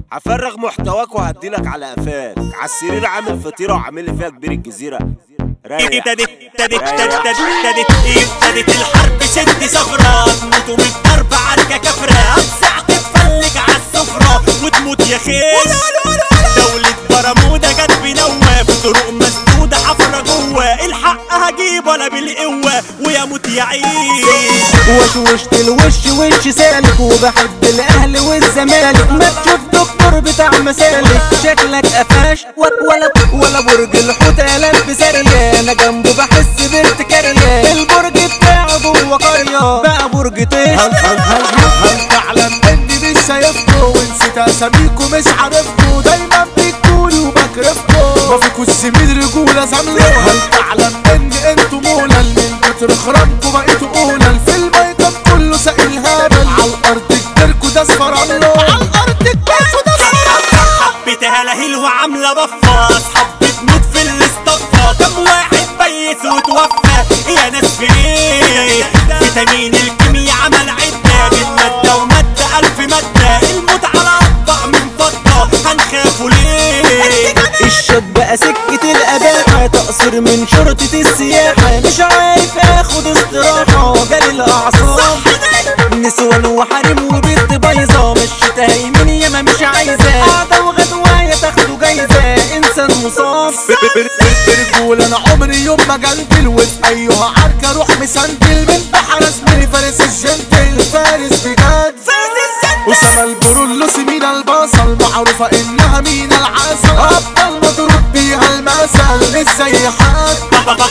هفرغ محتواك وهديلك على قفاك عالسرير عامل فطيره وعامل لي فيها كبير الجزيره رايق ابتدت ابتدت ابتدت ابتدت ابتدت الحرب شد صفرة تموتوا من الضرب عركة كفرة هتسع تتفلج عالسفرة وتموت يا خيس دولة برمودا جت بنوة في طرق مسدودة حفرة جوه الحق هجيب ولا بالقوة ويموت يا عيش وشوشت الوش وش سالك وبحب الاهل والزمالك ما تشوف دكتور بتاع مسالك شكلك قفاش و- ولا ولا برج الحوت قلب سرية انا جنبه بحس بارتكارية البرج بتاعه جوه قرية بقى برج طيش هل هل هل هل هل تعلم اني مش شايفكو ونسيت اساميكو مش عارفكو دايما بتقولي وبكرفكو ما فيكوش زميل رجولة زملة هل تعلم ان انتوا مولى من كتر خرامكو بقيتوا اولى في الميكب كله سائل هبل على الارض كبركو ده اصفر الله على الارض كبركو ده اصفر حبيتها لهيل وعاملة بفة أصحاب بتموت في الاصطفة كم واحد بيت وتوفى يا ناس في ايه فيتامين الكيمياء عمل عدة من مادة ومادة ألف مادة الموت على أطبق من فضة هنخافوا ليه الشط بقى سكة الأباحة تقصر من شرطة السياحة مش عارف اخد استراحة جالي الأعصاب نسوان وحريم وبنت بايظة مش تهيمن ياما مش عايزة قاعدة وغدواية تاخدوا جايزة إنسان مصاب برجول انا عمري يوم ما جنتل وفي ايها عركة روح مسندل من بحر اسمي فارس الجنتل فارس بجد أسامة البرولوس مين البصل معروفة إنها مين العسل أبطال مضروب بيها المثل مش زي حد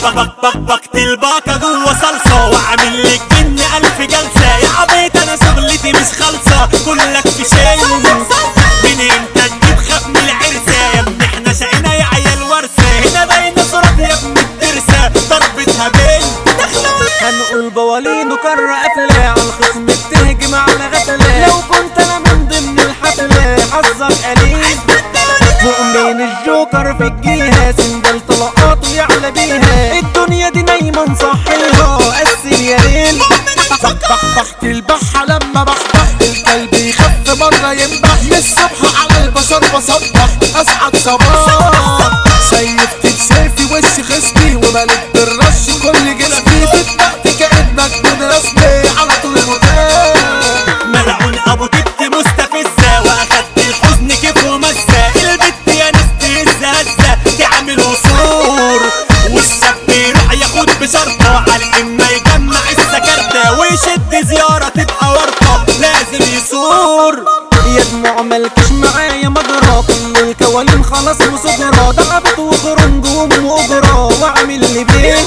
بقتل باكا جوه صلصة وعامل لك جن ألف جلسة يا عبيط أنا شغلتي مش خالصة كلك في شيء من امتى تجيب خاف من العرسة يا ابني احنا شقينا يا عيال ورثة هنا باينة صورة يا ابني الترسة ضربتها بين هنقول بوالين وكر قفلة على الخصم بتهجم على غفلة لو كنت أنا من ضمن الحفلة حظك قليل فوق بين الجوكر في الجهة سندل طلقاته يعلى بيها الدنيا دي نايمة نصحيها قسم يا ليل بحبحت البحة لما بحبح الكلب يخف مرة ينبح من الصبح على البشر بصبح أسعد صباح سيفت بسيفي وش خصمي وملك بالرش كل جسمي بتبقت كأنك من رسمي على طول المكان ملعون ابو تبت مستفزة واخدت الحزن كيف ومزة البت يا ناس تهز هزة تعمل وصور والشاب يروح ياخد بشرطة على الإما يجمع السكرتة ويشد زيارة تبقى ورطة لازم يصور يا دموع ملكش معايا مجرى كل الكوالين خلاص وصدرى ضربت وخرنج وام واجرى واعمل لي بيه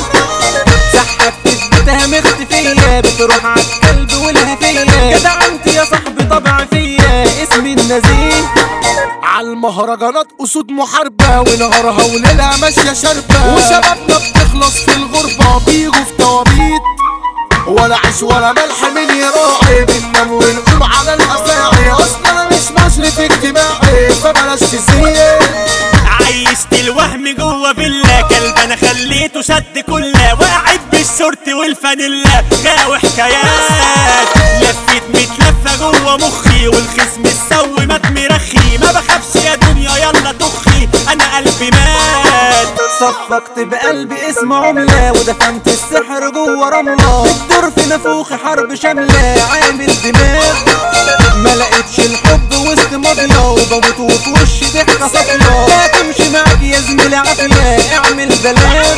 سحبت بيتها مختفية بتروح عالكلب والهفية جدع انت يا صاحبي طبع فيا اسمي النزيه عالمهرجانات اسود محاربة ونهارها وليلها ماشية شاربة وشبابنا بتخلص في الغربة بيجوا في توابيت ولا عيش ولا ملح من يراعي بننام ونقوم على الافاعي اصلا انا مش مشرف اجتماعي فبلاش تزيد عيشت الوهم جوه فيلا كلب انا خليته شد كله وقاعد بالشورت والفانيلا غاوي حكايات لفيت ميت لفه جوه مخي والخصم السوي مات مرخي ما بخافش يا دنيا يلا تخي انا قلبي مات صفقت بقلبي اسم عملة ودفنت السحر جوه رملة بتدور في نافوخي حرب شاملة عامل دماغ ما لقيتش الحب وسط مضية وبموت وفي وشي ضحكة صفلة لا تمشي معاك يا زميلي عافية اعمل بلاغ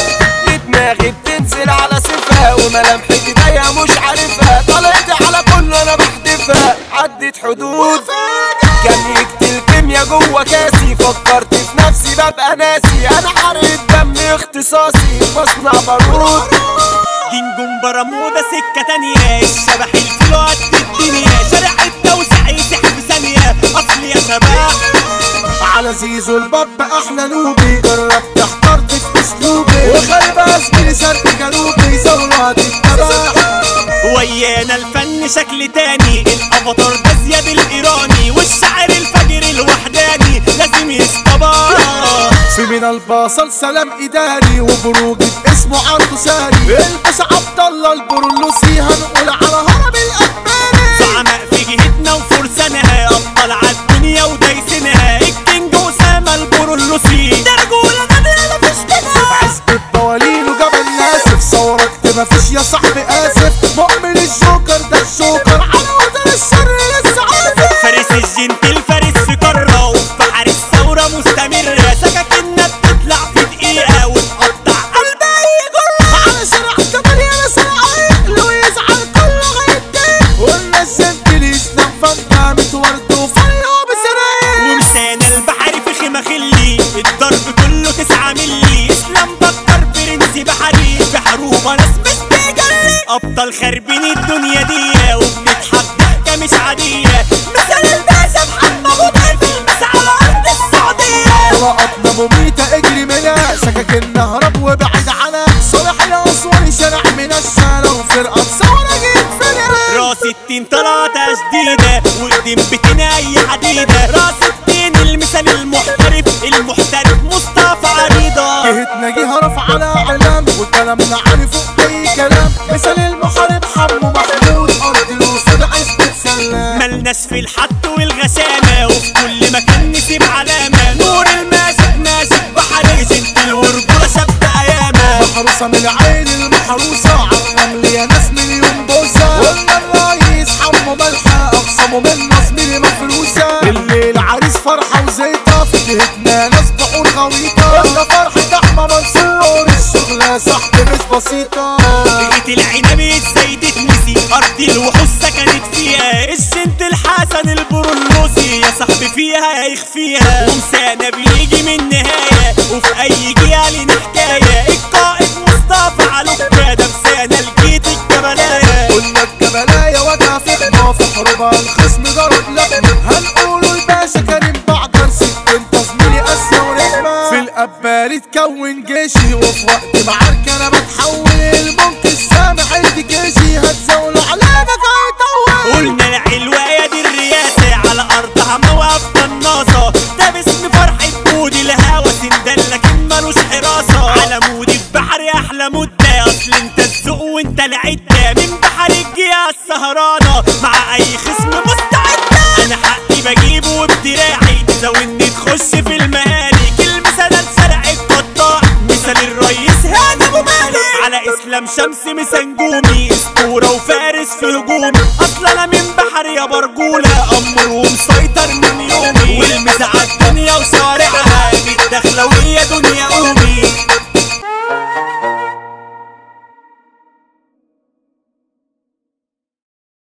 دماغي بتنزل على صفها وملامحي ايديا مش عارفها طلعت على كله انا بحدفها عدت حدود كان يقتل كيميا جوه كاسي فكرت في نفسي ببقى ناسي انا حرقت دم اختصاصي مصنع بارود دين جمبرة موضة سكة تانية الشبح الفلو قد الدنيا شارع التوسع يسح في ثانية اصل يا شباب على زيزو الباب احلى نوبي جربت احترت في اسلوبي وخرب اسمي شرق جنوبي ثروات التبع ويانا الفن شكل تاني الافاتار ده زياد الايراني والشعر الفجر الوحداني لازم يصطبح في من البصل سلام اداري وبروج اسمه عرض ساري البس عبد الله البرولوسي هنقول على هرم الاكباري زعماء في جهتنا وفرسانها ابطال عالدنيا وده ابطال خاربين الدنيا دي وبنضحك ضحكه مش عاديه مثال الباشا محمد ابو ضيف المس على ارض السعوديه طلقتنا مميتة اجري منها سكاكين نهرب وابعد عنها صالح يا اسوان شارع من الشارع وفرقة ثورة جيت فيها راس التين طلعتها شديدة وقدم بتنا اي حديدة راس التين المثال المحترف المحترف مصطفى عريضة جهتنا جهة رفع على علام وكلامنا عالي فوق اي كلام مثال المحارب حمو محمود ارض الوصول عزبة سلام ملناش في الحط والغسامة وفي كل مكان نسيب علامة نور الماسك ماسك بحريش انت الورجولة شبت ايامة محروسة من العين المحروسة عالرمل يا ناس مليون بوسة قلنا الرئيس حمو ملحة اقسمه من نصبي مفروسة الليل عريس فرحة وزيطة في جهتنا ناس بحور غويطة قلنا فرحة احمى منصور الشغلة صاحبي مش بسيطة بقيت العنب اتزايدت نسي ارض الوحوش سكنت فيها الشنت الحسن البرولوسي يا صاحبي فيها يخفيها ومسانا بيجي من نهاية وفي اي جهة لنا حكاية القائد مصطفى علوكة ده مسانا لقيت الجبلاية قلنا الجبلاية وجع فخمة في حروبها الخصم ضرب لحمة هنقولوا الباشا كريم بعجر ست انت زميلي قاسية ورخمة في القبال تكون جيشي وفي وقت معارك انا بتحول الممكن السامح ادي جيشي هتزاولوا علامك هيطول قلنا العلواية دي الرياسة على أرضها موقف قناصة ده باسم فرحة مودي الهوا سندل لكن ملوش حراسة على مودي في بحري أحلى مدة أصل أنت الذوق وأنت العدة من بحر الجيا السهرانة مع أي خصم مستعدة أنا حقي بجيبه وبدراعي تزاولني تخش في المهالي كلمة سنة سرع القطاع مثال الرئيس هاني أبو مالك على اسلام شمس مسنجومي اسطوره وفارس في هجومي اصل انا من بحر يا برجوله امر ومسيطر